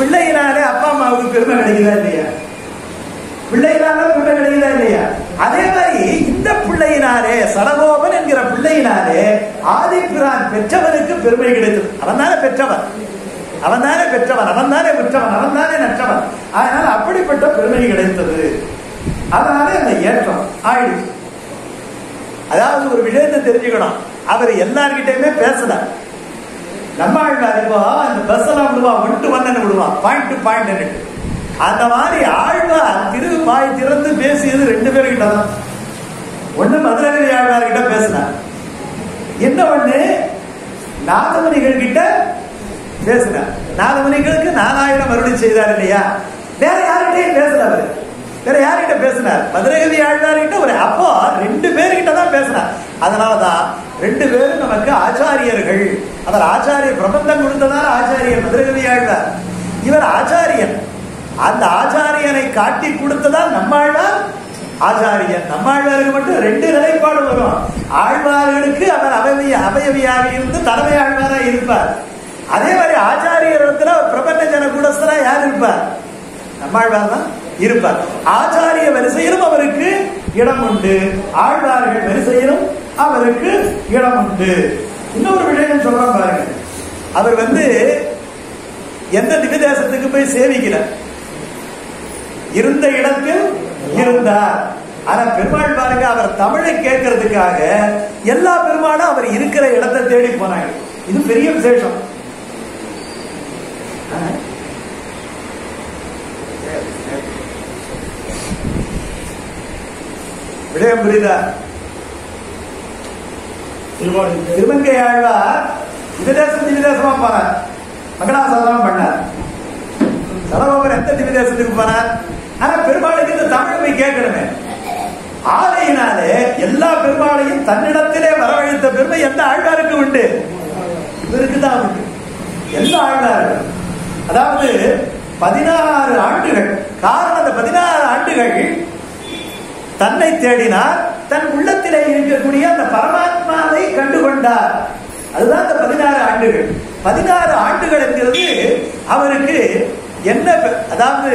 பிள்ளையினாலே அப்பா அம்மாவுக்கு பெருமை கிடைக்குதா இல்லையா பிள்ளையினால பெருமை கிடைக்குதா இல்லையா அதே மாதிரி இந்த பிள்ளையினாலே சடகோபன் என்கிற பிள்ளையினாலே ஆதிப்பிரான் பெற்றவனுக்கு பெருமை கிடைத்தது அவன் தானே பெற்றவன் அவன் தானே பெற்றவன் அவன் தானே பெற்றவன் அவன் தானே நற்றவன் அதனால அப்படிப்பட்ட பெருமை கிடைத்தது அதனாலே அந்த ஏற்றம் ஆயிடுச்சு அதாவது ஒரு விஷயத்தை தெரிஞ்சுக்கணும் அவர் எல்லார்கிட்டயுமே பேசல நம்ம ஆழ்வார் இப்போ அந்த பஸ் எல்லாம் விடுவான் ஒன் டு ஒன்னு விடுவான் பாயிண்ட் டு பாயிண்ட் அந்த மாதிரி ஆழ்வார் திரு வாய் திறந்து பேசியது ரெண்டு பேர்கிட்ட தான் ஒண்ணு மதுரகவி ஆழ்வார் கிட்ட பேசினார் என்ன ஒண்ணு நாதமணிகள் கிட்ட பேசினார் நாதமணிகளுக்கு நாலாயிரம் மறுபடியும் செய்தார் இல்லையா வேற யார்கிட்டயும் பேசல அவரு வேற யார்கிட்ட பேசினார் மதுரகவி ஆழ்வார்கிட்ட ஒரு அப்போ ரெண்டு பேர்கிட்ட தான் பேசினார் அதனாலதான் ரெண்டு பேரும் நமக்கு ஆச்சாரியர்கள் அவர் ஆச்சாரிய பிரபந்தம் கொடுத்ததால் ஆச்சாரியர் மதுரகவி ஆழ்வார் இவர் ஆச்சாரியன் அந்த ஆச்சாரியனை காட்டி கொடுத்ததால் நம்மாழ்வார் ஆச்சாரியன் நம்மாழ்வாருக்கு மட்டும் ரெண்டு நிலைப்பாடு வரும் ஆழ்வார்களுக்கு அவர் அவயவிய அவயவியாக இருந்து தலைமை ஆழ்வாராக இருப்பார் அதே மாதிரி ஆச்சாரியர் இடத்துல பிரபஞ்ச ஜன கூடஸ்தரா யார் இருப்பார் நம்மாழ்வார் தான் இருப்பார் ஆச்சாரிய வரிசையிலும் அவருக்கு இடம் உண்டு ஆழ்வார்கள் வரிசையிலும் அவருக்கு இடம் உண்டு இன்னொரு விஷயம் சொல்றோம் பாருங்க அவர் வந்து எந்த திவ்யதேசத்துக்கு போய் சேவிக்கல இருந்த இடத்தில் இருந்தார் ஆனா பெருமாள் பாருங்க அவர் தமிழை கேட்கறதுக்காக எல்லா பெருமாளும் அவர் இருக்கிற இடத்தை தேடி போனாங்க இது பெரிய விசேஷம் விடயம் புரியுதா திருமங்கை ஆழ்வார் திவிதேசம் திவிதேசமா போனார் மங்களாசாசனம் பண்ணார் சரபோகர் எந்த திவிதேசத்துக்கு போனார் ஆனா பெருமாளுக்கு இந்த தமிழ் போய் கேட்கணுமே ஆலையினாலே எல்லா பெருமாளையும் தன்னிடத்திலே வரவழைத்த பெருமை எந்த ஆழ்வாருக்கு உண்டு இவருக்கு தான் உண்டு எல்லா ஆழ்வார்கள் அதாவது பதினாறு ஆண்டுகள் காரணம் அந்த பதினாறு ஆண்டுகள் தன்னை தேடினார் தன் உள்ளத்திலே இருக்கக்கூடிய அந்த பரமாத்மாவை கண்டுகொண்டார் அதுதான் அந்த பதினாறு ஆண்டுகள் பதினாறு ஆண்டுகள் என்கிறது அவருக்கு என்ன பெ- அதாவது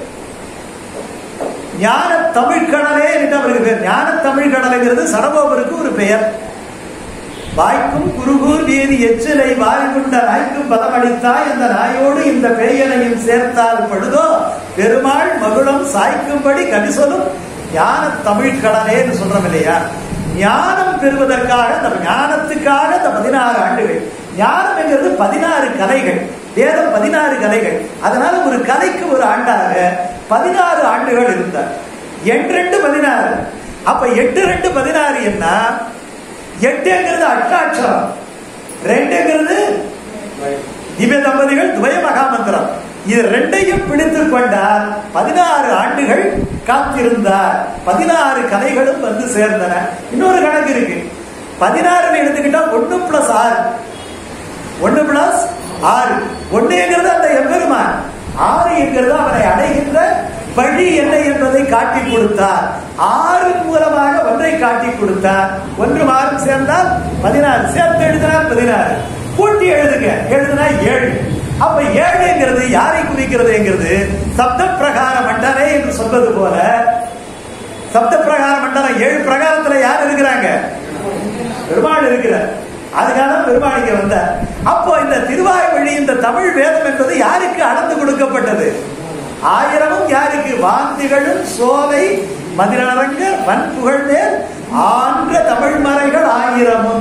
ஞான தமிழ் கடலே என்று அவருக்கு பேர் ஞான தமிழ் கடலைங்கிறது சடகோபருக்கு ஒரு பெயர் வாய்க்கும் குருகூர் வீதி எச்சிலை வாரிகுண்ட நாய்க்கும் பதமளித்தாய் அந்த நாயோடு இந்த பேயனையும் சேர்த்தால் படுதோ பெருமாள் மகுளம் சாய்க்கும்படி கவிசொலும் ஞான தமிழ் கடலேன்னு சொல்றோம் இல்லையா ஞானம் பெறுவதற்காக அந்த ஞானத்துக்காக அந்த பதினாறு ஆண்டுகள் ஞானம் என்கிறது பதினாறு கலைகள் வேதம் பதினாறு கலைகள் அதனால ஒரு கலைக்கு ஒரு ஆண்டாக பதினாறு ஆண்டுகள் இருந்தார் எட்டு ரெண்டு பதினாறு அப்ப எட்டு ரெண்டு பதினாறு என்ன எட்டுங்கிறது அஷ்டாட்சரம் ரெண்டுங்கிறது திவ்ய தம்பதிகள் துவய மகாமந்திரம் இது ரெண்டையும் பிடித்துக் கொண்டார் பதினாறு ஆண்டுகள் காத்திருந்தார் பதினாறு கதைகளும் வந்து சேர்ந்தன இன்னொரு கணக்கு இருக்கு பதினாறுன்னு எடுத்துக்கிட்டா ஒண்ணு பிளஸ் ஆறு ஒண்ணு பிளஸ் ஆறு ஒண்ணுங்கிறது அந்த எம்பெருமான் ஆறு என்கிறது அவனை அடைகின்ற வழி என்ன என்பதை காட்டி கொடுத்தார் ஆறு மூலமாக ஒன்றை காட்டி கொடுத்தார் ஒன்று மாறும் சேர்ந்தால் பதினாறு சேர்த்து எழுதினால் பதினாறு கூட்டி எழுதுங்க எழுதுனா ஏழு அப்ப ஏழுங்கிறது யாரை குறிக்கிறதுங்கிறது சப்த பிரகார மண்டலே என்று சொல்வது போல சப்த பிரகார மண்டலம் ஏழு பிரகாரத்துல யார் இருக்கிறாங்க பெருமாள் இருக்கிறார் அதுக்காக தான் பெருமாள் இங்க வந்தார் அப்போ இந்த திருவாய்மொழி இந்த தமிழ் வேதம் என்பது யாருக்கு அளந்து கொடுக்கப்பட்டது ஆயிரமும் யாருக்கு வாந்திகளும் சோலை மதிலரங்க வன் புகழ்மேல் ஆன்ற தமிழ் மறைகள் ஆயிரமும்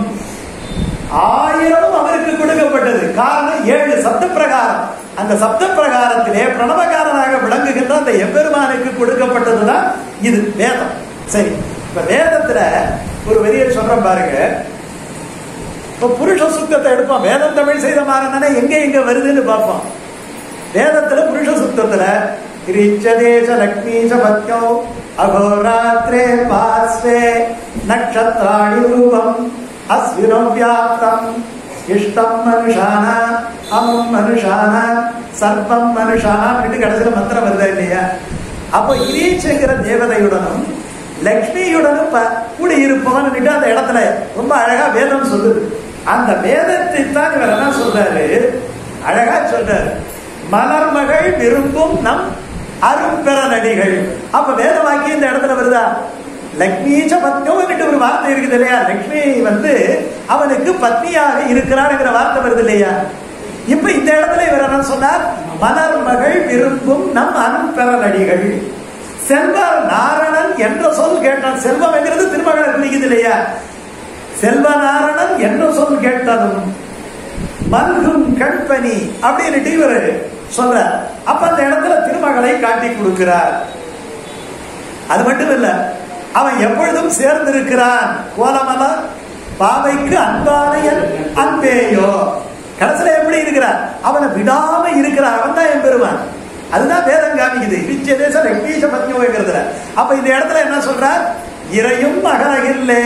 ஆயிரமும் அவருக்கு கொடுக்கப்பட்டது காரணம் ஏழு சப்த பிரகாரம் அந்த சப்த பிரகாரத்திலே பிரணவகாரனாக விளங்குகின்ற அந்த எம்பெருமானுக்கு கொடுக்கப்பட்டதுதான் இது வேதம் சரி இப்ப வேதத்துல ஒரு வரியை சொல்றேன் பாருங்க இப்ப புருஷ சுத்தத்தை எடுப்போம் வேதம் தமிழ் செய்த மாறனே எங்க எங்க வருதுன்னு பார்ப்போம் வேதத்துல புருஷ சுத்தத்துல கிரீச்சதேச லக்ஷ்மீச பத்யோ அகோராத்திரே பார்ஸ்வே நக்ஷத்ராணி ரூபம் அஸ்வினோ வியாப்தம் இஷ்டம் மனுஷான அமும் மனுஷான சர்ப்பம் மனுஷான அப்படின்னு கடைசியில மந்திரம் வருதா இல்லையா அப்போ இரீச்சங்கிற தேவதையுடனும் லக்ஷ்மியுடனும் ப- கூடி இருப்பவன் அந்த இடத்துல ரொம்ப அழகா வேதம் சொல்லுது அந்த வேதத்தை தான் இவர் என்ன சொல்றாரு அழகா சொல்றாரு மலர்மகள் விரும்பும் நம் அரும்பெறநடிகள் அப்ப வேத வாக்கியம் இந்த இடத்துல வருதா லக்ஷ்மீச்ச பத்யோன்னுட்டு ஒரு வார்த்தை இருக்குது இல்லையா லக்ஷ்மி வந்து அவனுக்கு பத்னியாக இருக்கிறான்ங்கிற வார்த்தை வருது இல்லையா இப்ப இந்த இடத்துல இவர் என்ன சொன்னார் மலர் மகள் விரும்பும் நம் அன்பெறநடிகள் செல்வ நாரணன் என்ற சொல் கேட்டான் செல்வம் என்கிறது திருமகளை குறிக்குது இல்லையா செல்வ நாரணன் என்ற சொல் கேட்டதும் மல்கும் கண்பனி அப்படின்னு இவர் சொல்ற அப்ப அந்த இடத்துல திருமகளை காட்டி கொடுக்கிறார் அது மட்டும் இல்ல அவன் எப்பொழுதும் சேர்ந்திருக்கிறான் கோலமலர் பாவைக்கு அன்பானையன் அன்பேயோ கடைசியில எப்படி இருக்கிறார் அவனை விடாம இருக்கிறான் அவன் தான் என் பெருமான் அதுதான் வேதம் காமிக்குது விச்சதேச லக்ஷ்மீச பத்னியோங்கிறதுல அப்ப இந்த இடத்துல என்ன சொல்றார் இறையும் அகரகில்லே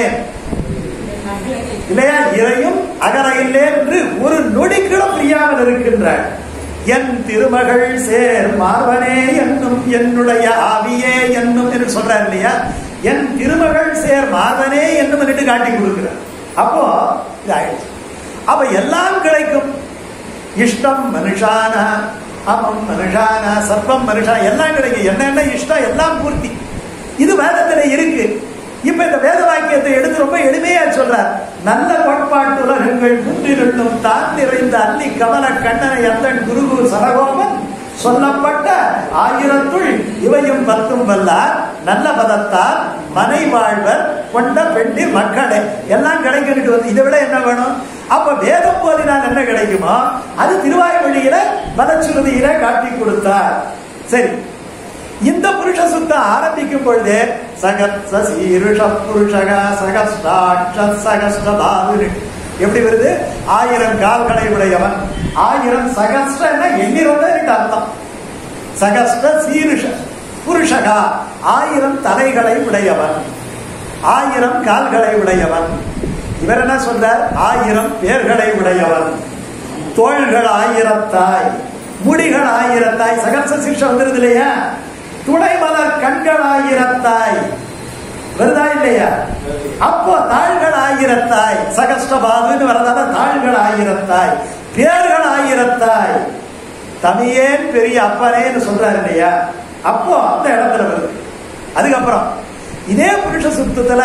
இல்லையா இறையும் அகரகில்லே என்று ஒரு நொடிக்கிடம் புரியாமல் இருக்கின்றாள் என் திருமகள் சேர் மார்பனே என்னும் என்னுடைய ஆவியே என்னும் என்று சொல்றார் இல்லையா என் திருமகள் சேர் மார்பனே என்னும் என்று காட்டி கொடுக்கிறார் அப்போ இது ஆயிடுச்சு அப்ப எல்லாம் கிடைக்கும் இஷ்டம் மனுஷானா அமம் மனுஷானா சர்வம் மனுஷா எல்லாம் கிடைக்கும் என்னென்ன இஷ்டம் எல்லாம் பூர்த்தி இது வேதத்துல இருக்கு இப்ப இந்த வேத வாக்கியத்தை எடுத்து ரொம்ப எளிமையா சொல்றார் நல்ல கோட்பாட்டு உலகங்கள் முன்னிருந்தும் தான் நிறைந்த அல்லி கமல கண்ணனை எந்தன் குருகு சரகோமன் சொல்லப்பட்ட ஆயிரத்துள் இவையும் பத்தும் வல்லார் நல்ல பதத்தால் மனை வாழ்வர் கொண்ட பெண்ணில் மக்களே எல்லாம் கிடைக்கிட்டு வந்து இதை விட என்ன வேணும் அப்ப வேதம் போதினால் என்ன கிடைக்குமோ அது திருவாய்மொழியில வனச்சுருதியில காட்டி கொடுத்தார் சரி இந்த புருஷ சுத்தம் ஆரம்பிக்கும் பொழுது சகஸ்த சீருஷ புருஷக சகஸ்டாட்ச சகஸ்டாது எப்படி வருது ஆயிரம் கால்களை உடையவன் ஆயிரம் சகஸ்ட எண்ணிறந்த அர்த்தம் சகஸ்ட சீருஷ புருஷகா ஆயிரம் தலைகளை உடையவன் ஆயிரம் கால்களை உடையவன் இவர் என்ன சொல்றார் ஆயிரம் பேர்களை உடையவன் தோள்கள் ஆயிரத்தாய் முடிகள் ஆயிரத்தாய் சகஸ்த சீர்ஷ வந்துருது இல்லையா துணை மலர் கண்கள் ஆயிரத்தாய் வருதா இல்லையா அப்போ தாள்கள் ஆயிரத்தாய் சகஸ்டபாதுன்னு வரதால தாள்கள் ஆயிரத்தாய் பேர்கள் ஆயிரத்தாய் தமியேன் பெரிய அப்பனேன்னு சொல்றாரு இல்லையா அப்போ அந்த இடத்துல வருது அதுக்கப்புறம் இதே புருஷ சுத்தத்துல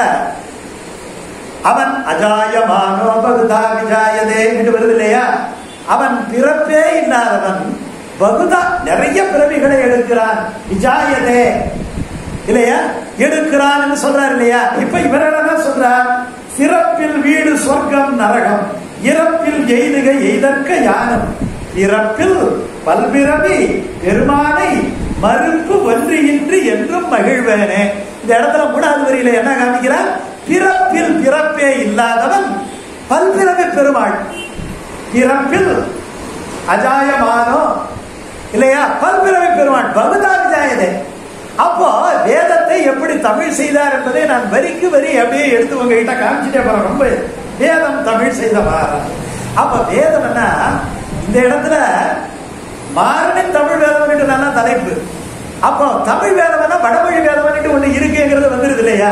அவன் அஜாயமானோ பகுதா விஜாயதே என்று வருது இல்லையா அவன் பிறப்பே இல்லாதவன் பகுதா நிறைய பிறவிகளை எடுக்கிறான் விஜாயதே இல்லையா எடுக்கிறான் சொல்றார் இல்லையா இப்ப இவர் என்ன சொல்றார் சிறப்பில் வீடு சொர்க்கம் நரகம் இறப்பில் எய்துக எய்தற்க யானம் இறப்பில் பல்பிறவி பெருமானை மறுப்பு ஒன்றியின்றி என்றும் மகிழ்வேனே இந்த இடத்துல மூணாவது வரியில என்ன காமிக்கிறார் பிறப்பில் பிறப்பே இல்லாதவன் பல்பிறவி பெருமாள் பிறப்பில் அஜாயமானோ இல்லையா பல்பிறவி பெருமாள் பகுதா விஜாயதே அப்போ வேதத்தை எப்படி தமிழ் செய்தார் என்பதை நான் வரிக்கு வரி அப்படியே எடுத்து உங்ககிட்ட காமிச்சுட்டே போறேன் ரொம்ப வேதம் தமிழ் செய்தவார் அப்ப வேதம் என்ன இந்த இடத்துல மாறனின் தமிழ் வேதம் நல்லா தலைப்பு அப்போ தமிழ் வேதம்னா வடமொழி வேதம் ஒண்ணு இருக்குங்கிறது வந்துருது இல்லையா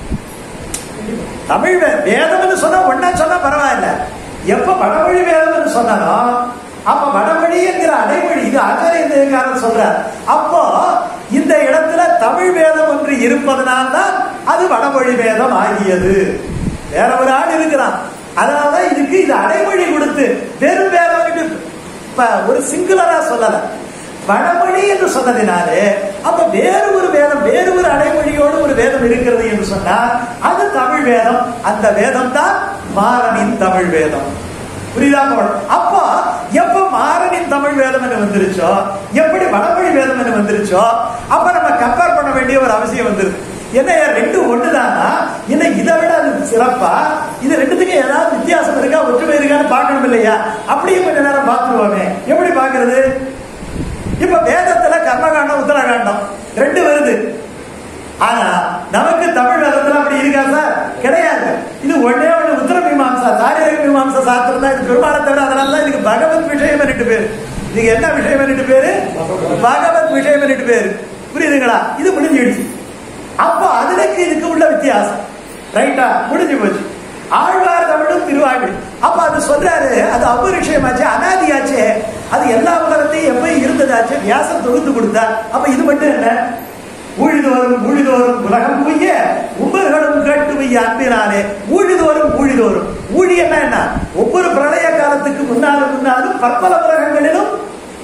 தமிழ் வேதம்னு சொன்னா ஒன்னா சொன்னா பரவாயில்ல எப்ப வடமொழி வேதம்னு சொன்னாலும் அப்ப வடமொழி என்கிற அடைமொழி இது ஆச்சாரியக்காரன் சொல்றார் அப்போ இந்த இடத்துல தமிழ் வேதம் ஒன்று இருப்பதனால்தான் அது வடமொழி வேதம் ஆகியது வேற ஒரு ஆள் இருக்கிறான் அதனாலதான் இதுக்கு இது அடைமொழி கொடுத்து வெறும் வேதம் ஒரு சிங்குலரா சொல்லல வடமொழி என்று சொன்னதினாலே அப்ப வேறு ஒரு வேதம் வேறு ஒரு அடைமொழியோடு ஒரு வேதம் இருக்கிறது என்று சொன்னால் அது தமிழ் வேதம் அந்த வேதம் தான் மாறனின் தமிழ் வேதம் புரியுதா அப்போ எப்ப மாறனின் தமிழ் வேதம் என்று வந்துருச்சோ எப்படி வடமொழி வேதம் என்று வந்துருச்சோ அப்ப நம்ம கம்பேர் பண்ண வேண்டிய ஒரு அவசியம் வந்துருது என்ன ரெண்டு ஒண்ணுதானா இல்ல இதை விட அது சிறப்பா இது ரெண்டுத்துக்கும் ஏதாவது வித்தியாசம் இருக்கா ஒற்றுமை இருக்கான்னு பார்க்கணும் இல்லையா அப்படியே கொஞ்ச நேரம் பார்த்துருவோமே எப்படி பாக்குறது இப்ப வேதத்துல கர்மகாண்டம் உத்தரகாண்டம் ரெண்டு வருது ஆனா நமக்கு தமிழ் வேதத்துல அப்படி இருக்கா சார் கிடையாது இது ஒன்னே ஒண்ணு உத்தர மீமாம்சா தாரியக மீமாம்சா சாஸ்திரம் தான் இது பெருமாளை தவிர அதனால தான் இதுக்கு பகவத் விஷயம் ரெண்டு பேரு இதுக்கு என்ன விஷயம் ரெண்டு பேரு பகவத் விஷயம் ரெண்டு பேரு புரியுதுங்களா இது முடிஞ்சிடுச்சு அப்போ அதுக்கு இதுக்கு உள்ள வித்தியாசம் ரைட்டா முடிஞ்சு போச்சு ஆழ்வார் தமிழும் திருவாழ்வு அப்ப அது சொல்றாரு அது அபரிஷயமாச்சு அனாதியாச்சே அது எல்லா உலகத்தையும் எப்பயும் இருந்த கொடுத்தாச்சு வியாசர் தொகுத்து கொடுத்தார் அப்ப இது மட்டும் என்ன ஊழிதோறும் ஊழிதோறும் உலகம் உய்ய உம்பர்களும் கேட்டு வைய அன்பினாலே ஊழிதோறும் ஊழிதோறும் ஊழியன்னா என்ன ஒவ்வொரு பிரளய காலத்துக்கு முன்னாலும் முன்னாலும் பற்பல உலகங்களிலும்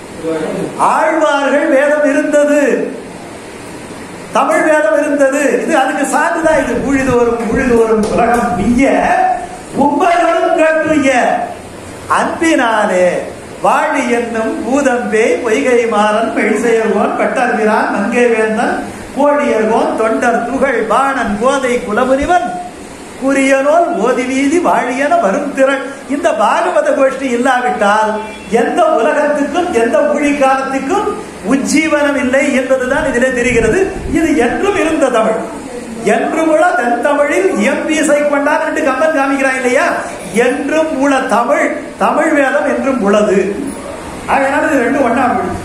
ஆழ்வார்கள் வேதம் இருந்தது தமிழ் வேதம் இருந்தது இது அதுக்கு சான்றுதான் இது ஊழிதோறும் ஊழிதோறும் உலகம் உய்ய உம்பர்களும் கேட்டுய அன்பினாலே வாழி என்னும் பூதம்பே பொய்கை மாறன் மெழிசெயர்வோன் பட்டர்பிரான் மங்கை வேந்தன் கோழியர்கோன் தொண்டர் துகள் பாணன் கோதை குலமுனிவன் குறியனோல் ஓதி வீதி வாழியன வரும் திறன் இந்த பாகவத கோஷ்டி இல்லாவிட்டால் எந்த உலகத்துக்கும் எந்த ஊழி காலத்துக்கும் உஜ்ஜீவனம் இல்லை என்பதுதான் இதிலே தெரிகிறது இது என்றும் இருந்த தமிழ் என்றும் உள்ள தென் தமிழில் இயம்பிசை கொண்டான் என்று கம்பன் காமிக்கிறான் இல்லையா என்றும் உள்ள தமிழ் தமிழ் வேதம் என்றும் உள்ளது அதனால இது ரெண்டும் ஒண்ணா போயிடுச்சு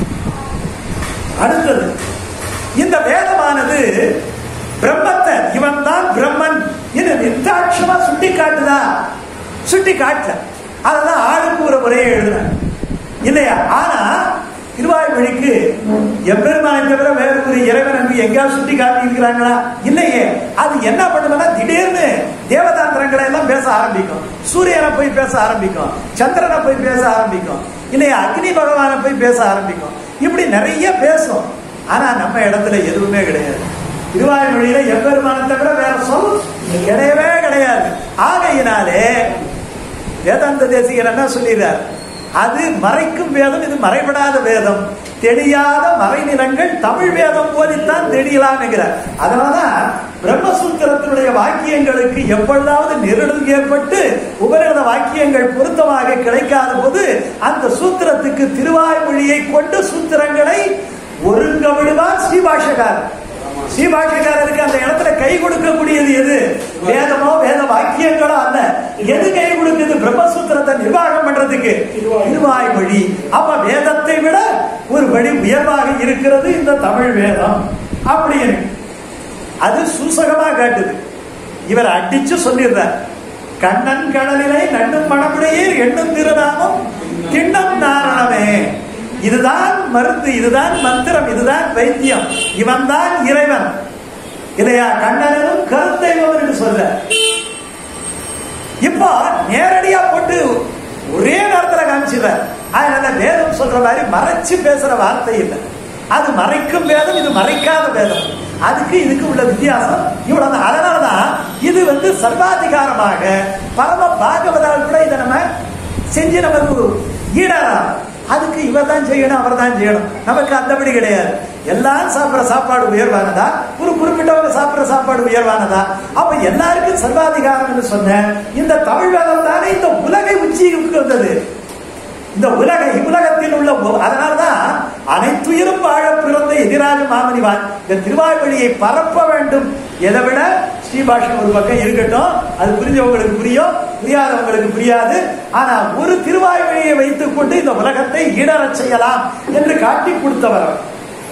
அடுத்தது இந்த வேதமானது பிரம்மத்தை இவன் தான் பிரம்மன் என்று நிர்தாட்சமா சுட்டி காட்டுதா சுட்டி காட்டல அதெல்லாம் ஆளுக்கு ஒரு முறையை எழுதுறாங்க இல்லையா ஆனா திருவாய்மொழிக்கு எம்பெருமானை தவிர வேறு ஒரு இறைவன் அன்பு எங்கேயாவது சுட்டி காட்டி இருக்கிறாங்களா இல்லையே அது என்ன பண்ணுதுன்னா திடீர்னு தேவதாந்திரங்களை எல்லாம் பேச ஆரம்பிக்கும் சூரியனை போய் பேச ஆரம்பிக்கும் சந்திரனை போய் பேச ஆரம்பிக்கும் இல்லையா அக்னி பகவானை போய் பேச ஆரம்பிக்கும் இப்படி நிறைய பேசும் ஆனா நம்ம இடத்துல எதுவுமே கிடையாது திருவாய்மொழியில எம்பெருமானை தவிர வேற சொல் கிடையவே கிடையாது ஆகையினாலே வேதாந்த தேசிகர் என்ன சொல்லிடுறார் அது மறைக்கும் வேதம் இது மறைபடாத வேதம் தெரியாத மறைநிலங்கள் தமிழ் வேதம் போலித்தான் தெரியலாம் என்கிறார் அதனாலதான் பிரம்மசூத்திரத்தினுடைய வாக்கியங்களுக்கு எப்பொழுதாவது நெருடல் ஏற்பட்டு உபநிடத வாக்கியங்கள் பொருத்தமாக கிடைக்காத போது அந்த சூத்திரத்துக்கு திருவாய்மொழியை கொண்டு சூத்திரங்களை ஒருங்க விடுவார் ஸ்ரீபாஷகாரர் ஸ்ரீபாஷகாரருக்கு அந்த இடத்துல கை கொடுக்கக்கூடியது எது வேதமோ வேத வாக்கியங்களோ அல்ல எது கை கொடுக்குது பிரம்மசூத்திரத்தை நிர்வாகம் பண்றதுக்கு திருவாய்மொழி அப்ப வேதத்தை விட ஒரு வழி உயர்வாக இருக்கிறது இந்த தமிழ் வேதம் அப்படின்னு அது சூசகமா காட்டுது இவர் அடிச்சு சொல்லிடுறார் கண்ணன் கடலிலை நண்ணும் மணமுடையீர் எண்ணும் திருநாமம் திண்ணம் நாரணமே இதுதான் மருந்து இதுதான் மந்திரம் இதுதான் வைத்தியம் இவன் தான் இறைவன் இல்லையா கண்ணனும் கருத்தெய்வம் என்று சொல்ல இப்போ நேரடியா போட்டு ஒரே நேரத்துல காமிச்சிடுறார் அதனால வேதம் சொல்ற மாதிரி மறைச்சு பேசுற வார்த்தை இல்லை அது மறைக்கும் வேதம் இது மறைக்காத வேதம் அதுக்கு இதுக்கு உள்ள வித்தியாசம் இவ்வளவு அதனாலதான் இது வந்து சர்வாதிகாரமாக பரம பாகவதால் கூட இதை நம்ம செஞ்சு நமக்கு ஈடலாம் அதுக்கு இவர் தான் செய்யணும் அவர் தான் செய்யணும் நமக்கு அந்தபடி கிடையாது எல்லாரும் சாப்பிட்ற சாப்பாடு உயர்வானதா ஒரு குறிப்பிட்டவங்க சாப்பிட்ற சாப்பாடு உயர்வானதா அப்ப எல்லாருக்கும் சர்வாதிகாரம் சொன்ன இந்த தமிழ் வேதம் தானே இந்த உலகை உச்சிக்கு வந்தது இந்த உலக இவ்வுலகத்தில் உள்ள அதனால்தான் அனைத்துயிரும் வாழ பிறந்த எதிராஜ மாமனிவான் இந்த திருவாய்மொழியை பரப்ப வேண்டும் எதை விட ஸ்ரீபாஷம் ஒரு பக்கம் இருக்கட்டும் அது புரிஞ்சவங்களுக்கு புரியும் புரியாதவங்களுக்கு புரியாது ஆனா ஒரு திருவாய்மொழியை வைத்துக் கொண்டு இந்த உலகத்தை ஈடறச் செய்யலாம் என்று காட்டி கொடுத்தவர் அவர்.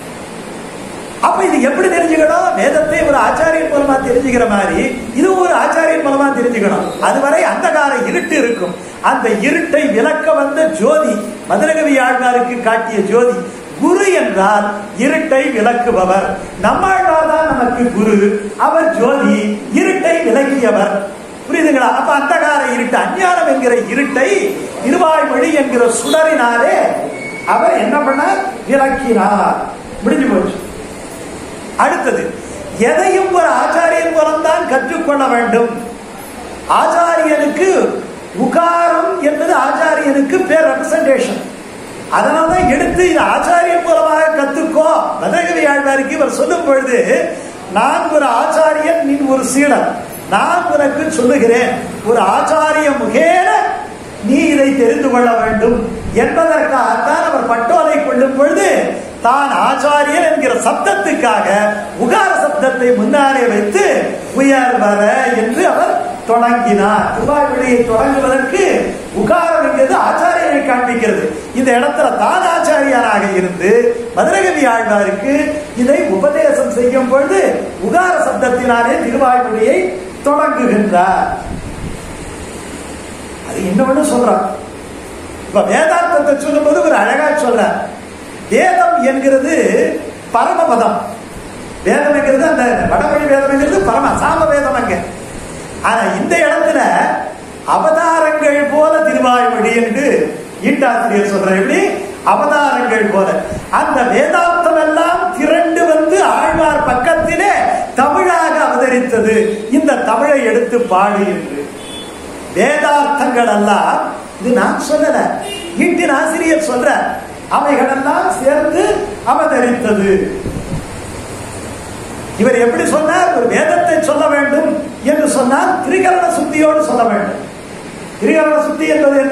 அப்ப இது எப்படி தெரிஞ்சுக்கணும் வேதத்தை ஒரு ஆச்சாரியன் மூலமா தெரிஞ்சுக்கிற மாதிரி இது ஒரு ஆச்சாரியன் மூலமா தெரிஞ்சுக்கணும் அதுவரை அந்த கால இருட்டு இருக்கும் அந்த இருட்டை விளக்க வந்த ஜோதி மதுரகவி ஆழ்வாருக்கு காட்டிய ஜோதி குரு என்றால் இருட்டை விளக்குபவர் நம்மாழ்வார் தான் நமக்கு குரு அவர் ஜோதி இருட்டை விளக்கியவர் புரியுதுங்களா அப்ப அந்த கால இருட்டு அஞ்ஞானம் என்கிற இருட்டை திருவாய்மொழி என்கிற சுடரினாலே அவர் என்ன பண்ணார் விளக்கினார் முடிஞ்சு போச்சு அடுத்தது எதையும் ஒரு ஆச்சாரியன் மூலம்தான் கற்றுக்கொள்ள வேண்டும் ஆச்சாரியனுக்கு உகாரம் என்பது ஆச்சாரியனுக்கு பேர் ரெப்ரசன்டேஷன் அதனாலதான் எடுத்து இது ஆச்சாரியன் மூலமாக கத்துக்கோ மதகவி ஆழ்வாருக்கு இவர் சொல்லும் பொழுது நான் ஒரு ஆச்சாரியன் நீ ஒரு சீடன் நான் உனக்கு சொல்லுகிறேன் ஒரு ஆச்சாரிய முகேன நீ இதை தெரிந்து கொள்ள வேண்டும் என்பதற்காகத்தான் அவர் பட்டோலை கொள்ளும் பொழுது தான் ஆச்சாரியன் என்கிற சப்தத்துக்காக உகார சப்தத்தை முன்னாலே வைத்து உயர் வர என்று அவர் தொடங்கினார் திருவாய்மொழியை தொடங்குவதற்கு உகாரம் என்கிறது ஆச்சாரியனை காண்பிக்கிறது இந்த இடத்துல தான் ஆச்சாரியனாக இருந்து மதுரகவி ஆழ்வாருக்கு இதை உபதேசம் செய்யும் பொழுது உகார சப்தத்தினாலே திருவாய்மொழியை தொடங்குகின்றார் அது இன்னொன்னு சொல்றான் இப்ப வேதாந்தத்தை சொல்லும்போது ஒரு அழகா சொல்றார் வேதம் என்கிறது பரமபதம் வேதம் என்கிறது அந்த வடமொழி வேதம் என்கிறது பரம சாம வேதம் அங்க ஆனா இந்த இடத்துல அவதாரங்கள் போல திருவாய்மொழி என்று ஈட்டாசிரியர் சொல்ற எப்படி அவதாரங்கள் போல அந்த வேதாந்தம் எல்லாம் திரண்டு வந்து ஆழ்வார் பக்கத்திலே தமிழாக அவதரித்தது இந்த தமிழை எடுத்து பாடு என்று வேதார்த்தங்கள் எல்லாம் இது நான் சொல்லல ஈட்டின் ஆசிரியர் சொல்ற அவைகளெல்லாம் சேர்ந்து அவதரித்தது இவர் எப்படி சொன்னார் ஒரு வேதத்தை சொல்ல வேண்டும் என்று சொன்னால் திரிகரண சுத்தியோடு சொல்ல வேண்டும் திரிகரண சுத்தி என்பது என்ன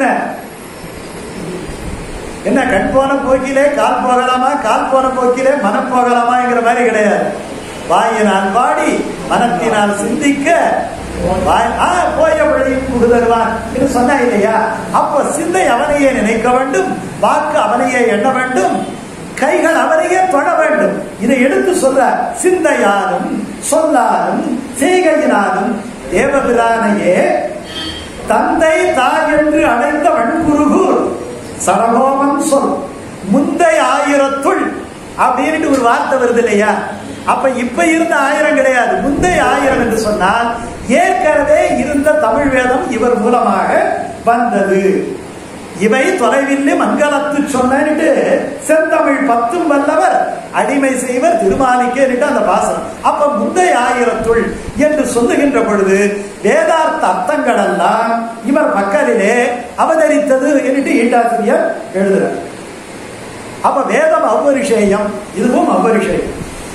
என்ன கண் போன போக்கிலே கால் போகலாமா கால் போன போக்கிலே மனம் போகலாமாங்கிற மாதிரி கிடையாது வாயினால் பாடி மனத்தினால் சிந்திக்க வாய் ஆ போய வழியும் புகுதருவான் என்று சொன்னா இல்லையா அப்போ சிந்தை அவனையே நினைக்க வேண்டும் வாக்கு அவனையே எண்ண வேண்டும் கைகள் அவனையே தொட வேண்டும் இதை எடுத்து சொல்ற சிந்தையாலும் சொல்லாலும் செய்கையினாலும் தேவபிரானையே தந்தை தாய் என்று அழைத்த வன்குருகூர் சரகோமன் சொல் முந்தை ஆயிரத்துள் அப்படின்னு ஒரு வார்த்தை வருது இல்லையா அப்ப இப்ப இருந்த ஆயிரம் கிடையாது முந்தைய ஆயிரம் என்று சொன்னால் ஏற்கனவே இருந்த தமிழ் வேதம் இவர் மூலமாக வந்தது இவை தொலைவில்லி மங்களத்து சொன்னேன்ட்டு செந்தமிழ் பத்தும் வல்லவர் அடிமை செய்வர் திருமாலிக்கே அந்த பாசனம் அப்ப முந்தைய ஆயிரத்துள் என்று சொல்லுகின்ற பொழுது வேதார்த்த அர்த்தங்கள் எல்லாம் இவர் மக்களிலே அவதரித்தது என்று ஈட்டாசிரியர் எழுதுறார் அப்ப வேதம் அவ்வரிஷேயம் இதுவும் அவ்வரிஷேயம்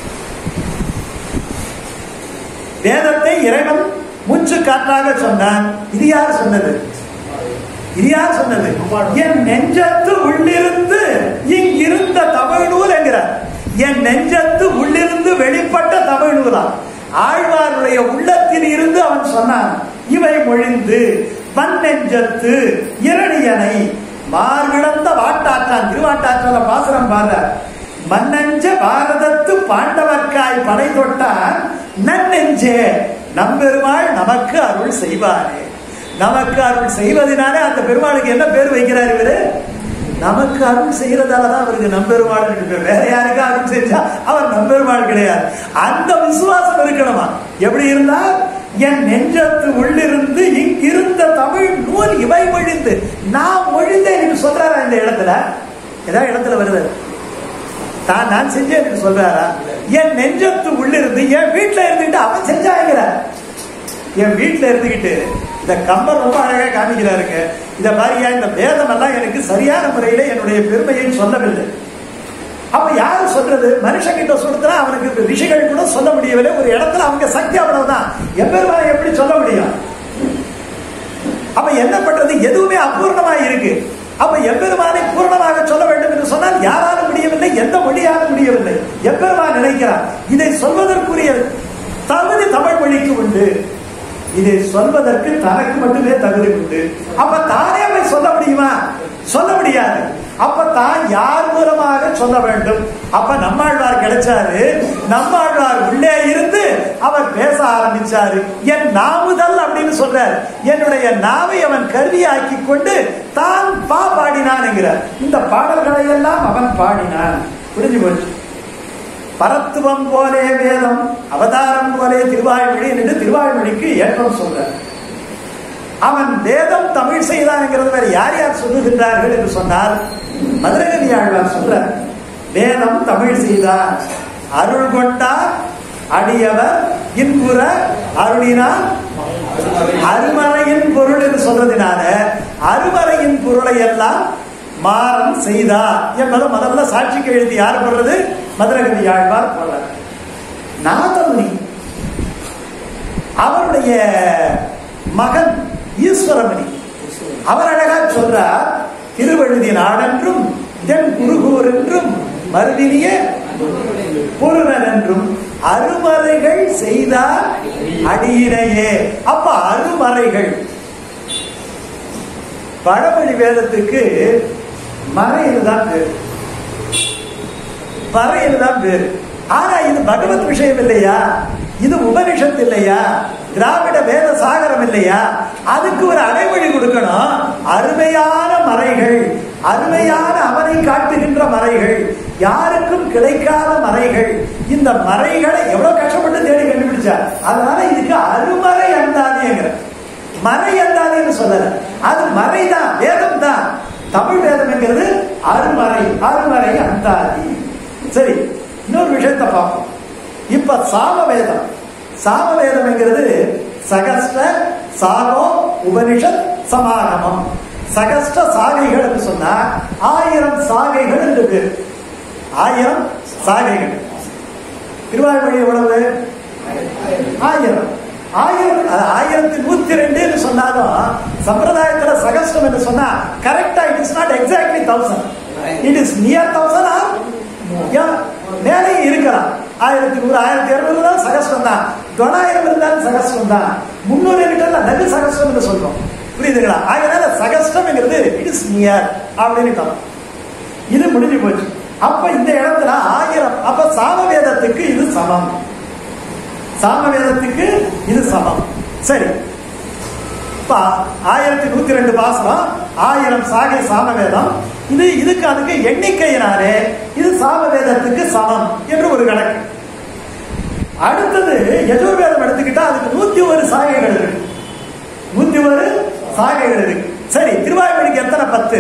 வேதத்தை இறைவன் மூச்சு காற்றாக சொன்னான் இது யார் சொன்னது இது யார் சொன்னது என் நெஞ்சத்து உள்ளிருந்து இங்கிருந்த தமிழ் நூல் என்கிறார் என் நெஞ்சத்து உள்ளிருந்து வெளிப்பட்ட தமிழ் நூலா ஆழ்வாருடைய உள்ளத்தில் இருந்து அவன் சொன்னான் இவை மொழிந்து வன் நெஞ்சத்து இரணியனை மார்விழந்த வாட்டாற்றான் திருவாட்டாற்றால பாசனம் பாடுற மன்னஞ்ச பாரதத்து பாண்டவர்க்காய் படை தொட்டான் நன்னெஞ்சே நம்பெருமாள் நமக்கு அருள் செய்வாரே நமக்கு அருள் செய்வதனாலே அந்த பெருமாளுக்கு என்ன பேர் வைக்கிறார் இவரு நமக்கு அருள் செய்யறதாலதான் அவருக்கு நம்பெருமாள் பேர் வேற யாருக்கும் அருள் செஞ்சா அவர் நம்பெருமாள் கிடையாது அந்த விசுவாசம் இருக்கணுமா எப்படி இருந்தா என் நெஞ்சத்து உள்ளிருந்து இங்கிருந்த தமிழ் நூல் இவை மொழிந்து நான் மொழிந்தேன் என்று சொல்றாரா இந்த இடத்துல ஏதாவது இடத்துல வருது தான் நான் செஞ்சேன் சொல்றாரா என் நெஞ்சத்து உள்ளிருந்து என் வீட்டுல இருந்துட்டு அவன் செஞ்சாங்கிறார் என் வீட்டுல இருந்துகிட்டு இந்த கம்பர் ரொம்ப அழகா காமிக்கிறாருங்க இத மாதிரியா இந்த வேதம் எல்லாம் எனக்கு சரியான முறையில என்னுடைய பெருமையை சொல்லவில்லை அப்ப யாரு சொல்றது மனுஷன் கிட்ட சொல்றதுனா அவனுக்கு ரிஷிகள் கூட சொல்ல முடியவில்லை ஒரு இடத்துல அவங்க சக்தி அவ்வளவுதான் எம்பெருமானை எப்படி சொல்ல முடியும் அப்ப என்ன பண்றது எதுவுமே அபூர்ணமா இருக்கு அப்ப எம்பெருமானை பூர்ணமாக சொல்ல வேண்டும் என்று சொன்னால் யாராலும் முடியவில்லை எந்த மொழியாலும் முடியவில்லை எம்பெருமான் நினைக்கிறார் இதை சொல்வதற்குரிய தகுதி தமிழ் மொழிக்கு உண்டு இதை சொல்வதற்கு தனக்கு மட்டுமே தகுதி உண்டு அப்ப தானே போய் சொல்ல முடியுமா சொல்ல முடியாது அப்ப தான் யார் மூலமாக சொல்ல வேண்டும் அப்ப நம்மாழ்வார் கிடைச்சாரு நம்மாழ்வார் உள்ளே இருந்து அவர் பேச ஆரம்பிச்சாரு என் நாமுதல் அப்படின்னு சொல்றார் என்னுடைய நாவை அவன் கருவியாக்கி கொண்டு தான் பா பாடினான் என்கிறார் இந்த பாடல்களை எல்லாம் அவன் பாடினான் புரிஞ்சு போச்சு பரத்துவம் போலே வேதம் அவதாரம் போலே திருவாய்மொழி என்று திருவாய்மொழிக்கு ஏற்றம் சொல்றார் அவன் வேதம் தமிழ் செய்தான்ங்கிறது வேற யார் யார் சொல்லுகின்றார்கள் என்று சொன்னால் மதுரகவி ஆழ்வார் சொல்றார் வேதம் தமிழ் செய்தார் அருள் கொண்டார் அடியவர் இன்புற அருளினார் அருமறையின் பொருள் என்று சொல்றதுனால அருமறையின் பொருளை எல்லாம் மாறம் செய்தார் என்பதை முதல்ல சாட்சிக்கு எழுதி யார் போடுறது மதுரகவி ஆழ்வார் போடுறார் நாதமுனி அவருடைய மகன் ஈஸ்வரமணி அவர் அழகா சொல்றார் திருவழுதி நாடென்றும் தென் குருகூர் என்றும் மருதினிய பொருளன் என்றும் அருமறைகள் செய்தார் அடியினையே அப்ப அருமறைகள் வடமொழி வேதத்துக்கு மறையில் தான் பேரு மறையில் தான் பேரு ஆனா இது பகவத் விஷயம் இல்லையா இது உபனிஷத் இல்லையா திராவிட வேத சாகரம் இல்லையா அதுக்கு ஒரு அடைமொழி கொடுக்கணும் அருமையான மறைகள் அருமையான அவனை காட்டுகின்ற மறைகள் யாருக்கும் கிடைக்காத மறைகள் இந்த மறைகளை எவ்வளவு கஷ்டப்பட்டு தேடி கண்டுபிடிச்சார் அதனால இதுக்கு அருமறை அந்தாதிங்கிற மறை அந்தாதின்னு சொல்லல அது மறைதான் வேதம் தான் தமிழ் வேதம்ங்கிறது அருமறை அருமறை அந்தாதி சரி இன்னொரு விஷயத்தை பார்ப்போம் இப்ப சாம வேதம் சாம வேதம்ங்கிறது சகஸ்ட சாகோ உபனிஷத் சமாகமம் சகஸ்ட சாகைகள் சொன்னா ஆயிரம் சாகைகள் என்று பேர் ஆயிரம் சாகைகள் திருவாய்மொழி எவ்வளவு ஆயிரம் ஆயிரம் அது ஆயிரத்தி நூத்தி ரெண்டு சொன்னாலும் சம்பிரதாயத்துல சகஸ்டம் என்று சொன்னா கரெக்டா it is not exactly thousand it is near thousand or மேலே இருக்கலாம் ஆயிரத்தி நூறு ஆயிரத்தி இருநூறு தான் சகஸ்டம் தான் தொள்ளாயிரம் இருந்தாலும் சகஸ்டம் தான் முன்னூறு கிட்ட நகு சகஸ்டம் என்று சொல்றோம் புரியுதுங்களா அதனால சகஸ்டம்ங்கிறது இட் இஸ் நியர் அப்படின்னு இது முடிஞ்சு போச்சு அப்ப இந்த இடத்துல ஆயிரம் அப்ப சாமவேதத்துக்கு இது சமம் சாமவேதத்துக்கு இது சமம் சரி இப்ப ஆயிரத்தி நூத்தி ரெண்டு பாசனம் ஆயிரம் சாகை சாமவேதம் இது இதுக்கு அதுக்கு எண்ணிக்கையினாலே இது சாமவேதத்துக்கு சமம் என்று ஒரு கணக்கு அடுத்தது யஜுர்வேதம் எடுத்துக்கிட்டா அதுக்கு நூத்தி ஒரு சாகைகள் இருக்கு நூத்தி ஒரு சாகைகள் இருக்கு சரி திருவாய்மொழிக்கு எத்தனை பத்து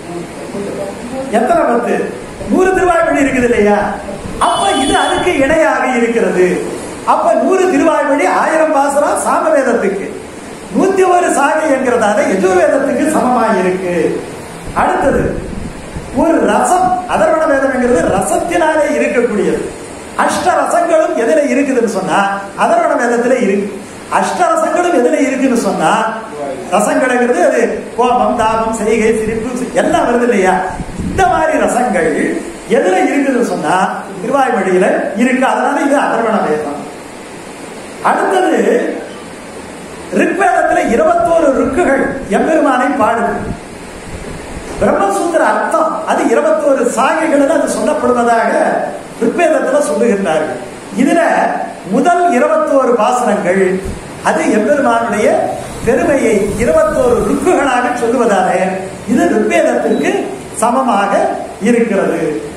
எத்தனை பத்து நூறு திருவாய்மொழி இருக்குது இல்லையா அப்ப இது அதுக்கு இணையாக இருக்கிறது அப்ப நூறு திருவாய்மொழி ஆயிரம் பாசனம் சாமவேதத்துக்கு நூத்தி ஒரு சாகை என்கிறதால எஜுர்வேதத்துக்கு சமமாக இருக்கு அடுத்தது ஒரு ரசம் அதர்வண வேதம்ங்கிறது ரசத்தினாலே இருக்கக்கூடியது அஷ்ட ரசங்களும் எதுல இருக்குதுன்னு சொன்னா அதர்வண வேதத்துல இருக்கு அஷ்ட ரசங்களும் எதுல இருக்குன்னு சொன்னா ரசங்கள்ங்கிறது அது கோபம் தாபம் செய்கை சிரிப்பு எல்லாம் வருது இல்லையா இந்த மாதிரி ரசங்கள் எதுல இருக்குதுன்னு சொன்னா திருவாய்மொழியில இருக்கு அதனால இது அதர்வண வேதம் அடுத்தது ரிக்வேதத்துல இருபத்தோரு ருக்குகள் எம்பெருமானை பாடுது பிரம்மசூத்திர அர்த்தம் அது இருபத்தோரு சாகைகள் அது சொல்லப்படுவதாக ரிக்வேதத்துல சொல்லுகின்றார்கள் இதுல முதல் இருபத்தோரு பாசனங்கள் அது எம்பெருமானுடைய பெருமையை இருபத்தோரு ருக்குகளாக சொல்லுவதால இது ரிக்வேதத்திற்கு சமமாக இருக்கிறது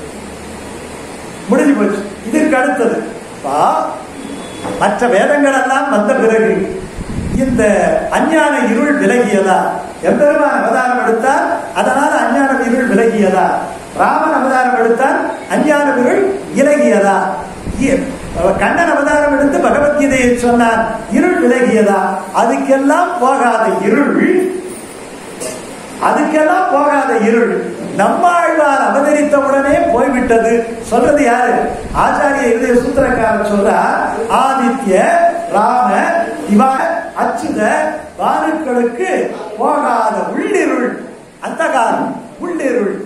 முடிஞ்சு போச்சு இதற்கு அடுத்தது பா மற்ற வேதங்கள் எல்லாம் வந்த பிறகு இந்த அஞ்ஞான இருள் விலகியதா எம்பெருமான் அவதாரம் எடுத்தார் அதனால அஞ்ஞான இருள் விலகியதா ராமன் அவதாரம் எடுத்தார் அஞ்ஞான இருள் இலகியதா கண்ணன் அவதாரம் எடுத்து பகவத்கீதையை சொன்னார் இருள் விலகியதா அதுக்கெல்லாம் போகாத இருள் அதுக்கெல்லாம் போகாத இருள் நம்மாழ்வார் அவதரித்த உடனே போய்விட்டது சொல்றது யாரு ஆச்சாரிய இருதய சூத்திரக்காரர் சொல்றார் ஆதித்ய ராம இவா அச்சுத வானுக்களுக்கு போகாத உள்ளிருள் அந்த காலம் உள்ளிருள்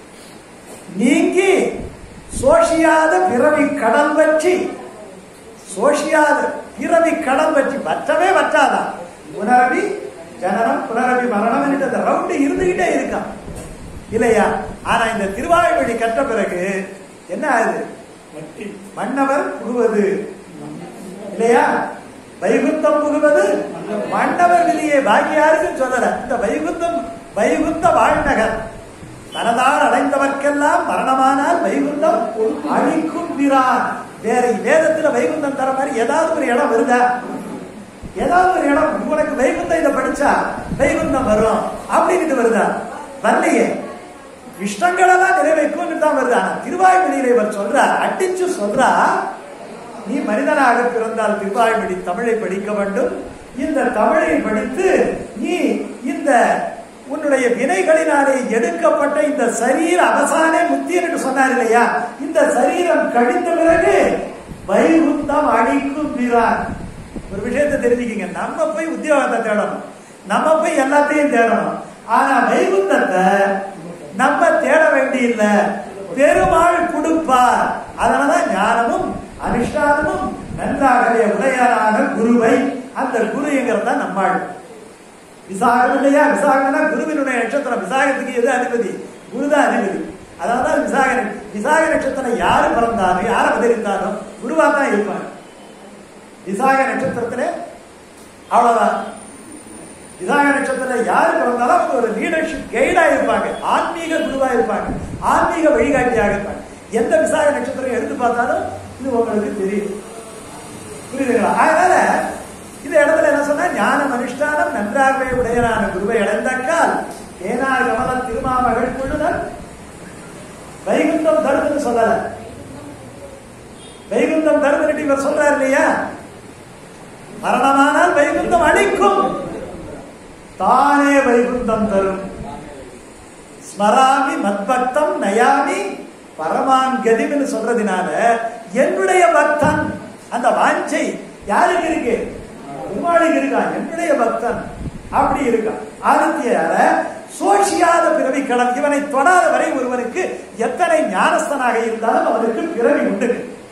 நீங்கி சோஷியாத பிறவி கடல் வச்சு சோஷியாத பிறவி கடல் வச்சு வற்றவே வற்றாதான் புனரவி ஜனனம் புனரவி மரணம் அந்த ரவுண்டு இருந்துகிட்டே இருக்கான் இல்லையா ஆனா இந்த திருவாய்மொழி கற்ற பிறகு என்ன ஆகுது மன்னவர் புகுவது இல்லையா வைகுந்தம் புகுவது மன்னவர் விதியை பாக்கி யாருக்கும் சொல்லல இந்த வைகுந்தம் வைகுந்த வாழ்நகர் தனதால் அடைந்தவர்க்கெல்லாம் மரணமானால் வைகுந்தம் அழிக்கும் பிரான் வேற வேதத்துல வைகுந்தம் தர மாதிரி ஏதாவது ஒரு இடம் வருதா ஏதாவது ஒரு இடம் உனக்கு வைகுந்தம் இதை படிச்சா வைகுந்தம் வரும் அப்படின்னு வருதா வரலையே இஷ்டங்களெல்லாம் நிறைவேற்றும் தான் வருது ஆனா திருவாய்மொழியில இவர் சொல்றார் அடிச்சு சொல்றா நீ மனிதனாக பிறந்தால் திருவாய்மொழி தமிழை படிக்க வேண்டும் இந்த தமிழை படித்து நீ இந்த உன்னுடைய வினைகளினாலே எடுக்கப்பட்ட இந்த சரீர அவசானே முத்தி என்று சொன்னார் இல்லையா இந்த சரீரம் கழிந்த பிறகு வைகுந்தம் அழிக்கும் வீரான் ஒரு விஷயத்தை தெரிஞ்சுக்கிங்க நம்ம போய் உத்தியோகத்தை தேடணும் நம்ம போய் எல்லாத்தையும் தேடணும் ஆனா வைகுந்தத்தை நம்ம தேட வேண்டியில்ல பெருமாள் கொடுப்பார் அதனாலதான் ஞானமும் அனுஷ்டானமும் நன்றாகவே உடையாரான குருவை அந்த குரு என்கிறதா நம்மாள் விசாகம் இல்லையா விசாகம்னா குருவினுடைய நட்சத்திரம் விசாகத்துக்கு எது அதிபதி குருதான் அதிபதி அதனாலதான் விசாக விசாக நட்சத்திரம் யாரு பிறந்தாலும் யார் அவதரித்தாலும் குருவா தான் இருப்பாங்க விசாக நட்சத்திரத்துல அவ்வளவுதான் விசாக நட்சத்திரத்துல யாரு பிறந்தாலும் அவங்க ஒரு லீடர்ஷிப் கைடா இருப்பாங்க ஆன்மீக குருவா இருப்பாங்க ஆன்மீக வழிகாட்டியாக இருப்பாங்க எந்த விசாக நட்சத்திரம் எடுத்து பார்த்தாலும் இது உங்களுக்கு தெரியும் புரியுதுங்களா அதனால இந்த இடத்துல என்ன சொன்னா ஞானம் அனுஷ்டானம் நன்றாகவே உடையனான குருவை அடைந்தாக்கால் ஏனால் கமல திருமாமகள் கொள்ளுதல் வைகுந்தம் தருதுன்னு சொல்லல வைகுந்தம் தருதுன்னு இவர் சொல்றாரு இல்லையா மரணமானால் வைகுந்தம் அழிக்கும் தானே வைகுந்தம் தரும் ஸ்மராமி மத்பக்தம் நயாமி பரமான் கதின்னு சொல்றதுனால என்னுடைய பக்தன் அந்த வாஞ்சை யாருக்கு இருக்கு பெருமாளுக்கு இருக்கான் என்னுடைய பக்தன் அப்படி இருக்கான் ஆதித்யால சோஷியாத பிறவி கடன் இவனை தொடாத வரை ஒருவனுக்கு எத்தனை ஞானஸ்தனாக இருந்தாலும் அவனுக்கு பிறவி உண்டு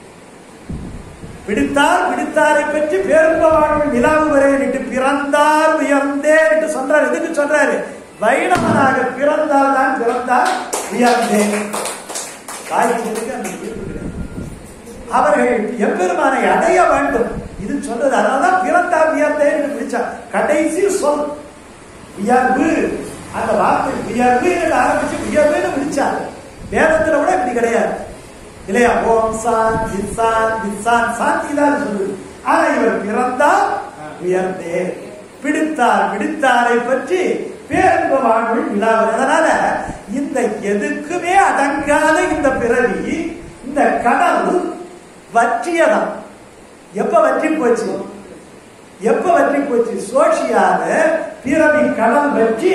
பிடித்தார் பிடித்தாரை பற்றி பேரும்ப வாழ்வு நிலாவு வரையிட்டு பிறந்தார் உயர்ந்தே என்று சொல்றாரு எதுக்கு சொல்றாரு வைணவனாக பிறந்தால் தான் பிறந்தார் உயர்ந்தேன் வாய்ப்புக்கு அந்த ஈர்ப்பு கிடையாது. அவர்கள் எம்பெருமானை அடைய வேண்டும் இது சொல்றது அதனாலதான் பிறந்தார் உயர்ந்தேன் என்று பிடிச்சார் கடைசி சொல் உயர்வு அந்த வார்த்தை உயர்வு என்று ஆரம்பிச்சு உயர்வுன்னு பிடிச்சார் வேதத்துல கூட இப்படி கிடையாது இல்லையா ஓம் சாந்தி சாந்தி சாந்தி சாந்தி தான் சொல்லுது ஆனா இவர் பிறந்தார் உயர்ந்தே பிடித்தார் பிடித்தாரை பற்றி பேரன்ப வாழ்வு விழாவது அதனால இந்த எதுக்குமே அடங்காத இந்த பிறவி இந்த கடல் வற்றியதம் எப்ப வற்றி போச்சு எப்ப வற்றி போச்சு சோஷியாத பிறவி கடல் வற்றி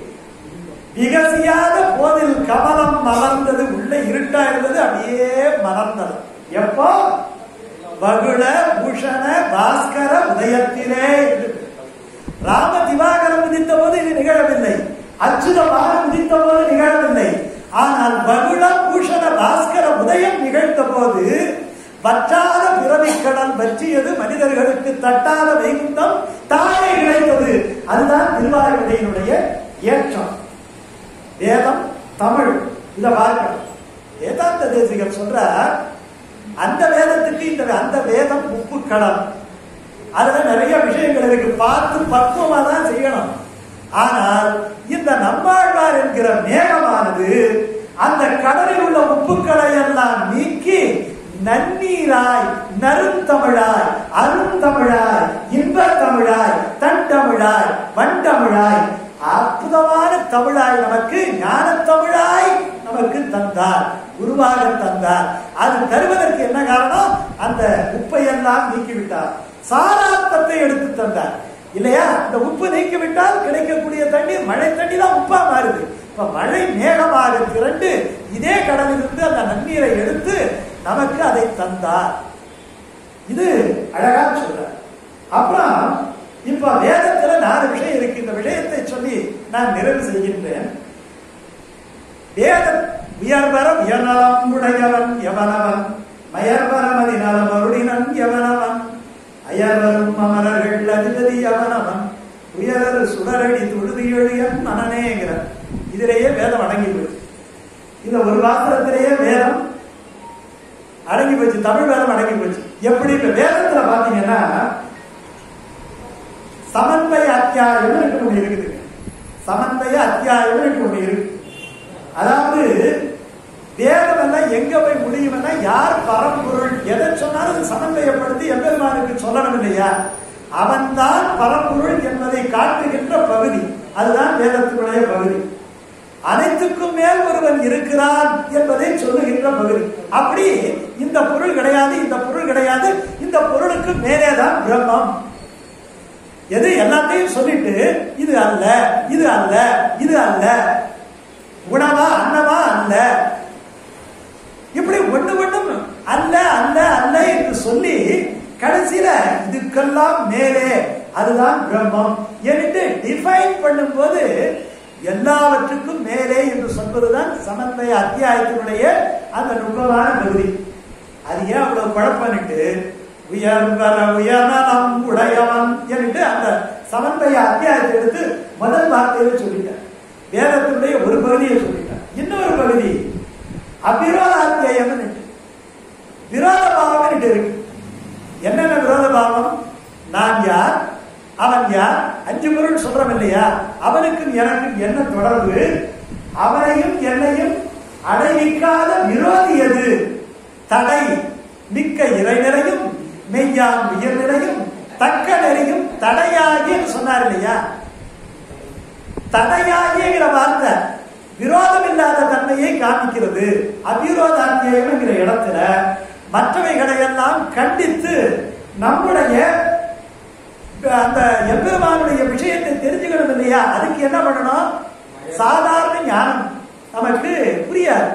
விகசியாத போதில் கமலம் மலர்ந்தது உள்ள இருட்டா இருந்தது அப்படியே மலர்ந்தது எப்போ வகுள பூஷண பாஸ்கர உதயத்திலே என்று. ராம திவாகரம் உதித்த போது இது நிகழவில்லை அச்சுத பாகம் உதித்த போது நிகழவில்லை ஆனால் வகுள பூஷண பாஸ்கர உதயம் நிகழ்ந்த போது வற்றாத பிறவிக்கடல் வற்றியது மனிதர்களுக்கு தட்டாத வைகுந்தம் தானே கிடைத்தது அதுதான் திருவாரூரையினுடைய ஏற்றம் வேதம் தமிழ் இத பார்க்கணும் வேதாந்த தேசிகர் சொல்றார் அந்த வேதத்துக்கு இந்த அந்த வேதம் உப்பு கடல் அதுல நிறைய விஷயங்கள் இருக்கு பார்த்து பக்குவமா தான் செய்யணும் ஆனால் இந்த நம்மாழ்வார் என்கிற மேகமானது அந்த கடலில் உள்ள உப்புக்களை எல்லாம் நீக்கி நன்னீராய் நறுந்தமிழாய் அருந்தமிழாய் இன்பத் தமிழாய் தண்டமிழாய் வண்டமிழாய் அற்புதமான தமிழாய் நமக்கு ஞான தமிழாய் நமக்கு தந்தார் உருவாக தந்தார் அது தருவதற்கு என்ன காரணம் அந்த உப்பையெல்லாம் நீக்கிவிட்டார் சாரார்த்தத்தை எடுத்து தந்தார் இல்லையா இந்த உப்பு நீக்கிவிட்டால் கிடைக்கக்கூடிய தண்ணீர் மழை தண்ணி தான் உப்பா மாறுது இப்ப மழை மேகமாக திரண்டு இதே கடலிலிருந்து அந்த நன்னீரை எடுத்து நமக்கு அதை தந்தார் இது அழகா சொல்றார் அப்புறம் இப்ப வேதத்துல நாலு விஷயம் இருக்கு இந்த விஷயத்தை சொல்லி நான் நிறைவு செய்கின்றேன் வேத உயர்வர உயர்நலம் உடையவன் எவனவன் மயர்வரமதி நலமருடினன் எவனவன் அயர்வரும் அமரர்கள் அதிபதி எவனவன் உயரரு சுடரடி தொழுது எழுயன் மனநேங்கிற இதிலேயே வேதம் அடங்கி போச்சு இந்த ஒரு வாசகத்திலேயே வேதம் அடங்கி போச்சு தமிழ் வேதம் அடங்கி போச்சு எப்படி இப்ப வேதத்துல பாத்தீங்கன்னா சமன்வய அத்தியாயம் ஒண்ணு இருக்குது சமன்வய அத்தியாயம் ஒண்ணு இருக்கு அதாவது வேதம் எல்லாம் எங்க போய் முடியும்னா யார் பரம்பொருள் எதை சொன்னாலும் அது சமன்வயப்படுத்தி எம்பெருமானுக்கு சொல்லணும் இல்லையா அவன்தான் பரம்பொருள் என்பதை காட்டுகின்ற பகுதி அதுதான் வேதத்தினுடைய பகுதி அனைத்துக்கும் மேல் ஒருவன் இருக்கிறான் என்பதை சொல்லுகின்ற பகுதி அப்படி இந்த பொருள் கிடையாது இந்த பொருள் கிடையாது இந்த பொருளுக்கு மேலேதான் பிரம்மம் எது எல்லாத்தையும் சொல்லிட்டு இது அல்ல இது அல்ல இது அல்ல உணவா அன்னவா அல்ல இப்படி ஒண்ணு ஒண்ணும் அல்ல அல்ல அல்ல என்று சொல்லி கடைசியில இதுக்கெல்லாம் மேலே அதுதான் பிரம்மம் என்று டிஃபைன் பண்ணும்போது எல்லாவற்றுக்கும் மேலே என்று சொல்வதுதான் சமன்வய அத்தியாயத்தினுடைய அந்த நுட்பமான பகுதி அது ஏன் அவ்வளவு குழப்பம்னுட்டு உயர்வர உயர்நலம் உடையவன் என்று அந்த சமன்வய அத்தியாயத்தை எடுத்து முதல் வார்த்தையில சொல்லிட்டார் வேதத்தினுடைய ஒரு பகுதியை சொல்லிட்டார் இன்னொரு பகுதி அபிரோத அத்தியாயம் விரோத பாவம் இருக்கு என்னென்ன விரோத பாவம் நான் யார் அவன் யார் அஞ்சு பொருள் சொல்றோம் இல்லையா அவனுக்கும் எனக்கும் என்ன தொடர்பு அவனையும் என்னையும் அடைவிக்காத விரோதி எது தடை மிக்க இறைநிலையும் மெய்யாம் உயர்நிலையும் தக்க நெறியும் தடையாகி என்று சொன்னார் இல்லையா தடையாகிங்கிற வார்த்தை விரோதம் இல்லாத தன்மையை காமிக்கிறது அவிரோதாத்தியங்கிற இடத்துல மற்றவைகளை எல்லாம் கண்டித்து நம்முடைய அந்த எம்பெருமானுடைய விஷயத்தை தெரிஞ்சுக்கணும் இல்லையா அதுக்கு என்ன பண்ணணும் சாதாரண ஞானம் நமக்கு புரியாது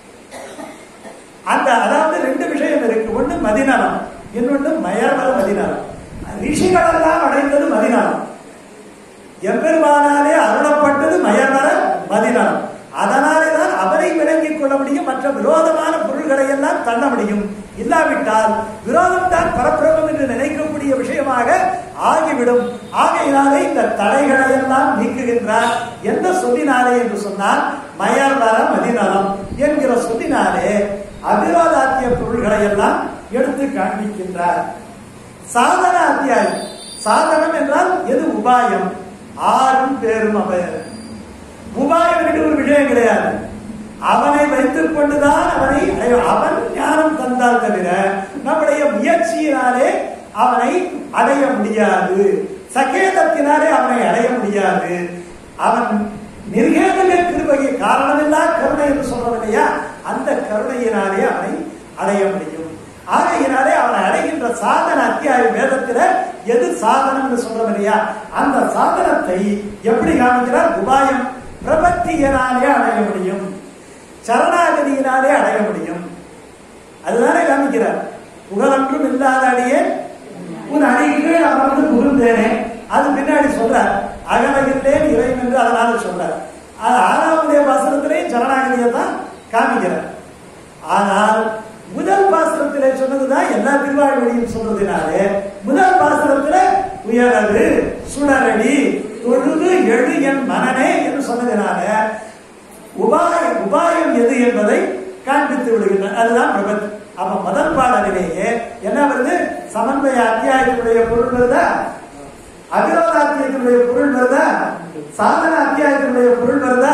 அந்த அதாவது ரெண்டு விஷயம் இருக்கு ஒண்ணு மதிநலம் இன்னொன்னு மயர்வல மதிநலம் ரிஷிகளெல்லாம் அடைந்தது மதிநலம் எம்பெருமானாலே அருளப்பட்டது மயர்வர மதிநலம் அதனாலே தான் அவரை விளங்கிக் கொள்ள முடியும் மற்ற விரோதமான பொருள்களை எல்லாம் தள்ள முடியும் இல்லாவிட்டால் விரோதம் தான் பரப்பிரமம் என்று நினைக்கக்கூடிய விஷயமாக ஆகிவிடும் ஆகையினாலே இந்த தடைகளை எல்லாம் நீக்குகின்றார் எந்த சொல்லினாலே என்று சொன்னால் மயர்வர மதிநலம் என்கிற சொல்லினாலே அவிரோதாத்திய பொருள்களை எல்லாம் எடுத்து காண்பிக்கின்றார் சாதன அத்தியாயம் சாதனம் என்றால் எது உபாயம் ஆறும் பேரும் அவர் உபாயம் என்று ஒரு விஷயம் கிடையாது அவனை வைத்துக் கொண்டுதான் அவனை அவன் ஞானம் தந்தால் தவிர நம்முடைய முயற்சியினாலே அவனை அடைய முடியாது சகேதத்தினாலே அவனை அடைய முடியாது அவன் நிர்கேதக கிருபகை காரணமில்லா கருணை என்று சொல்றோம் இல்லையா அந்த கருணையினாலே அவனை அடைய முடியும் ஆகையினாலே அவனை அடைகின்ற சாதன அத்தியாய வேதத்துல எது சாதனம் என்று சொல்றோம் இல்லையா அந்த சாதனத்தை எப்படி காமிக்கிறார் உபாயம் பிரபத்தியினாலே அடைய முடியும் சரணாகதியினாலே அடைய முடியும் அதுதானே காமிக்கிறார் புகழன்றும் இல்லாத அடியே உன் அடிக்கு அமர்ந்து புகுந்தேனே அது பின்னாடி சொல்றார் அகலகின்றேன் இறைவன் என்று அதனால சொல்றார் அது ஆறாவது பாசனத்திலேயும் சரணாகதியை தான் காமிக்கிறார் ஆனால் முதல் பாசனத்திலே சொன்னதுதான் எல்லா திருவாழ்வழியும் சொல்றதுனாலே முதல் பாசனத்துல உயரது சுடரடி தொழுது எழு என் மனனே என்று சொன்னதுனால உபாய உபாயம் எது என்பதை காண்பித்து விடுகின்றன அதுதான் பிரபத் அப்ப முதல் பாடலிலேயே என்ன வருது சமன்வய அத்தியாயத்தினுடைய பொருள் வருதா அவிரோதாத்தியத்தினுடைய பொருள் வருதா சாதன அத்தியாயத்தினுடைய பொருள் வருதா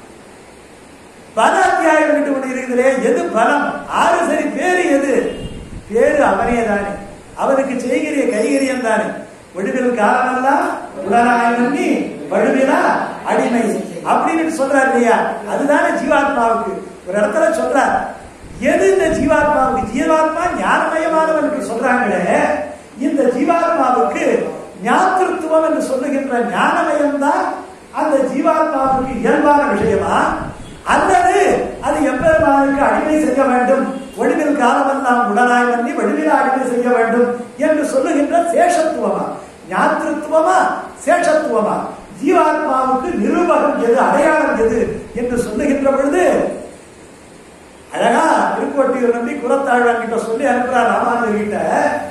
பல அத்தியாயம் என்று ஒன்று இருக்குதுலே எது பலம் ஆறு சரி பேரு எது பேரு அவனே தானே அவனுக்கு செய்கிற கைகரியம் தானே விடுதல் காலமெல்லாம் உடனாய் நம்பி வழுவினா அடிமை அப்படின்னு சொல்றாரு இல்லையா அதுதானே ஜீவாத்மாவுக்கு ஒரு இடத்துல சொல்றார் எது இந்த ஜீவாத்மாவுக்கு ஜீவாத்மா ஞானமயமானவன் என்று சொல்றாங்களே இந்த ஜீவாத்மாவுக்கு ஞாத்திருத்துவம் என்று சொல்லுகின்ற ஞானமயம் தான் அந்த ஜீவாத்மாவுக்கு இயல்பான விஷயமா அல்லது அது எப்பெருமானுக்கு அடிமை செய்ய வேண்டும் ஒளிவில் காலமெல்லாம் உடலாய் பண்ணி வடிவில் அடிமை செய்ய வேண்டும் என்று சொல்லுகின்ற சேஷத்துவமா ஞாத்திருத்துவமா சேஷத்துவமா ஜீவாத்மாவுக்கு நிரூபகம் எது அடையாளம் எது என்று சொல்லுகின்ற பொழுது அழகா திருக்கோட்டியூர் நம்பி குலத்தாழ்வான் கிட்ட சொல்லி அனுப்புறார் ராமானுஜர் கிட்ட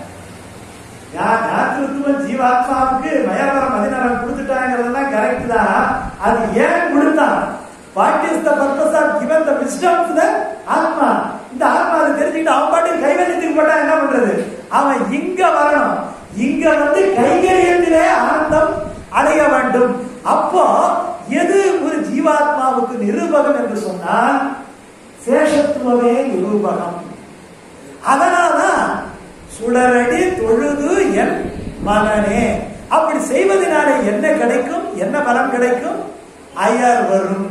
ஞாத்திருத்துவம் ஜீவாத்மாவுக்கு மயவரம் மதிநலம் கொடுத்துட்டாங்கிறதெல்லாம் கரெக்ட் தான் அது ஏன் கொடுத்தான் what is the purpose of given the wisdom to the atma இந்த ஆத்மா அதை தெரிஞ்சுக்கிட்டு அவன் பாட்டுக்கு கைவல்யத்துக்கு போட்டா என்ன பண்றது அவன் இங்க வரணும் இங்க வந்து கைகரியத்திலே ஆனந்தம் அடைய வேண்டும் அப்போ எது ஒரு ஜீவாத்மாவுக்கு நிரூபகம் என்று சொன்னால் சேஷத்துவமே நிரூபகம் அதனால்தான் சுடரடி தொழுது என் மகனே அப்படி செய்வதனாலே என்ன கிடைக்கும் என்ன பலம் கிடைக்கும் அயர் வரும்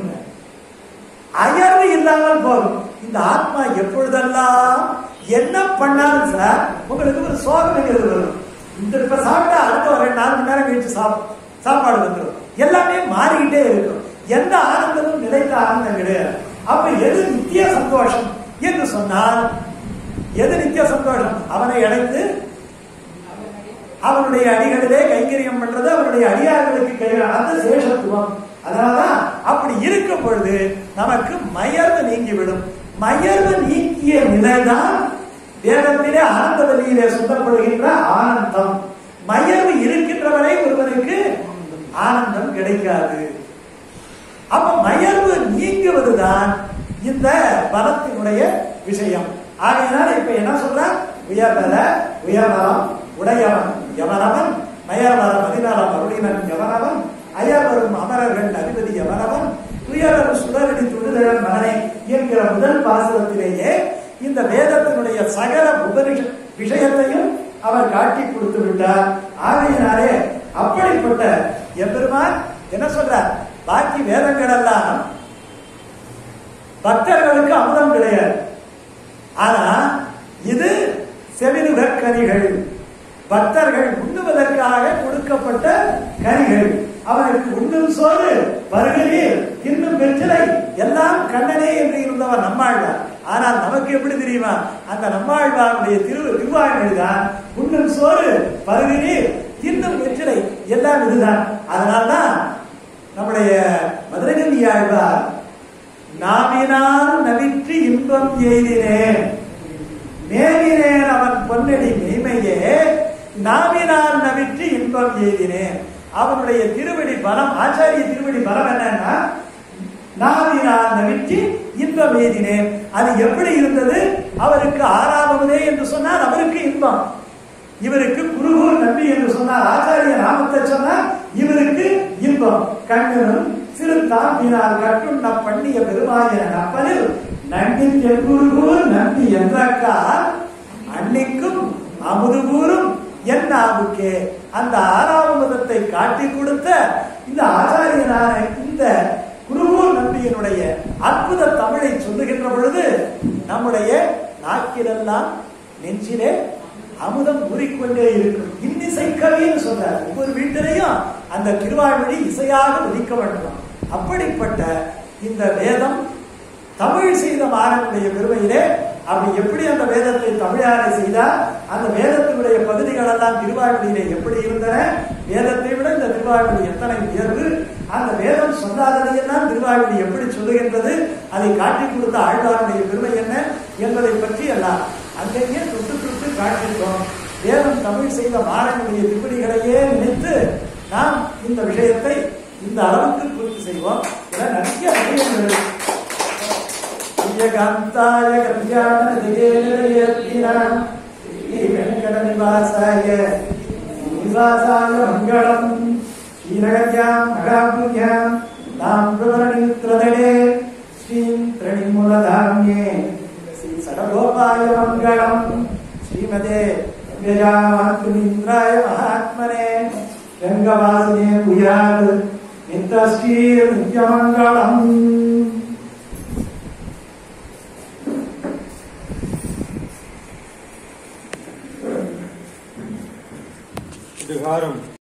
அயர்வு இல்லாமல் போகும் இந்த ஆத்மா எப்பொழுதெல்லாம் என்ன பண்ணாலும் சார் உங்களுக்கு ஒரு சோதனைங்கிறது வரும் இந்த இப்ப சாப்பிட்டா அடுத்த ஒரு ரெண்டு நாலு மணி நேரம் கழிச்சு சாப்பிடும் சாப்பாடு வந்துடும் எல்லாமே மாறிக்கிட்டே இருக்கும் எந்த ஆனந்தமும் நிலைத்த ஆனந்தம் கிடையாது அப்ப எது நித்திய சந்தோஷம் என்று சொன்னால் எது நித்திய சந்தோஷம் அவனை அடைந்து அவனுடைய அடிகளிலே கைங்கரியம் பண்றது அவனுடைய அடியார்களுக்கு கை அந்த சேஷத்துவம் அதனாலதான் அப்படி இருக்கும் பொழுது நமக்கு மயர்வு நீங்கிவிடும் மயர்வு நீக்கிய நிலைதான் வேதத்திலே ஆனந்த வழியிலே சொல்லப்படுகின்ற ஆனந்தம் மயர்வு இருக்கின்றவரை ஒருவனுக்கு ஆனந்தம் கிடைக்காது அப்ப மயர்வு நீங்குவதுதான் இந்த பலத்தினுடைய விஷயம் ஆகையினால் இப்ப என்ன சொல்ற உயர்வல உயர்வரம் உடையவன் எவனவன் மயர்வரம் அதிகாரம் அருளினன் எவனவன் அயர்வரும் அமரர்கள் அதிபதி எவனவன் துயரரும் சுடரடி துணை விடுதலன் மகனே என்கிற முதல் பாசுரத்திலேயே இந்த வேதத்தினுடைய சகல உபனிஷ விஷயத்தையும் அவர் காட்டி கொடுத்து விட்டார் ஆகையினாலே அப்படிப்பட்ட எம்பெருமான் என்ன சொல்றார் பாக்கி வேதங்கள் எல்லாம் பக்தர்களுக்கு அமுதம் கிடையாது ஆனா இது செவிலுக கனிகள் பக்தர்கள் உண்ணுவதற்காக கொடுக்கப்பட்ட கனிகள் அவனுக்கு உண்ணும் சோறு பருகநீர் இன்னும் வெற்றிலை எல்லாம் கண்ணனே என்று இருந்தவன் நம்மாழ்வார் ஆனால் நமக்கு எப்படி தெரியுமா அந்த நம்மாழ்வாருடைய திரு திருவாய்மொழி தான் உண்ணும் சோறு பருகநீர் இன்னும் வெற்றிலை எல்லாம் இதுதான் அதனால்தான் நம்முடைய மதுரகவி ஆழ்வார் நாவினால் நவிற்று இன்பம் எய்தினேன் மேவினேன் அவன் பொன்னடி மெய்மையே நாவினால் நவிற்று இன்பம் எய்தினேன் அவனுடைய திருவடி பலம் ஆச்சாரிய திருவடி பலம் என்னன்னா நாவினால் நவிற்று இன்பம் எய்தினேன் அது எப்படி இருந்தது அவருக்கு ஆறாவதே என்று சொன்னால் அவருக்கு இன்பம் இவருக்கு குருகூர் நம்பி என்று சொன்னார் ஆச்சாரிய நாமத்தை சொன்னார் இவருக்கு இன்பம் கண்ணனும் சிறு தாம்பினால் கட்டுண்ண பண்ணிய பெருமாயின நப்பலில் நன்னின் குருகூர் நம்பி என்றக்கார் அன்னைக்கும் அமுதுகூரும் என் நாவுக்கே அந்த ஆறாவது மதத்தை காட்டி கொடுத்த இந்த ஆச்சாரியனான இந்த குருகூர் நம்பியினுடைய அற்புத தமிழை சொல்லுகின்ற பொழுது நம்முடைய நாக்கிலெல்லாம் நெஞ்சிலே அமுதம் ஊறிக்கொண்டே இருக்கும் இன்னிசை கவின்னு சொல்றார் ஒவ்வொரு வீட்டிலையும் அந்த திருவாழ்மொழி இசையாக உதிக்க வேண்டும் அப்படிப்பட்ட இந்த வேதம் தமிழ் செய்த மாறனுடைய பெருமையிலே அப்படி எப்படி அந்த வேதத்தை தமிழாரை செய்தார் அந்த வேதத்தினுடைய பகுதிகள் எல்லாம் திருவாழ்மொழியிலே எப்படி இருந்தன வேதத்தை விட இந்த திருவாழ்மொழி எத்தனை உயர்வு அந்த வேதம் சொல்லாததையெல்லாம் திருவாழ்மொழி எப்படி சொல்லுகின்றது அதை காட்டி கொடுத்த ஆழ்வாருடைய பெருமை என்ன என்பதை பற்றி எல்லாம் அங்கங்கே தொட்டு தொட்டு காட்டியிருக்கோம் வேதம் தமிழ் செய்த மாறனுடைய திருப்படிகளையே நினைத்து நாம் இந்த விஷயத்தை இந்த அளவுக்கு பூர்த்தி செய்வோம் இதில் நிறைய விஷயங்கள் காந்தாய கல்யாண திகேந்திராம் ஸ்ரீ வெங்கட நிவாசாய நிவாசாய மங்களம் ஸ்ரீரகத்யாம் மகாபுரியாம் தாம் பிரவரணித்ரதடே ஸ்ரீம் திரணிமூலதாம்யே ஸ்ரீ சடகோபாய மங்களம் ஸ்ரீமதே व्यजामातुमिन्द्राय महात्मने रङ्गवासिने भूयात् नित्यश्रीर्नित्यमङ्गलम् விகாரம்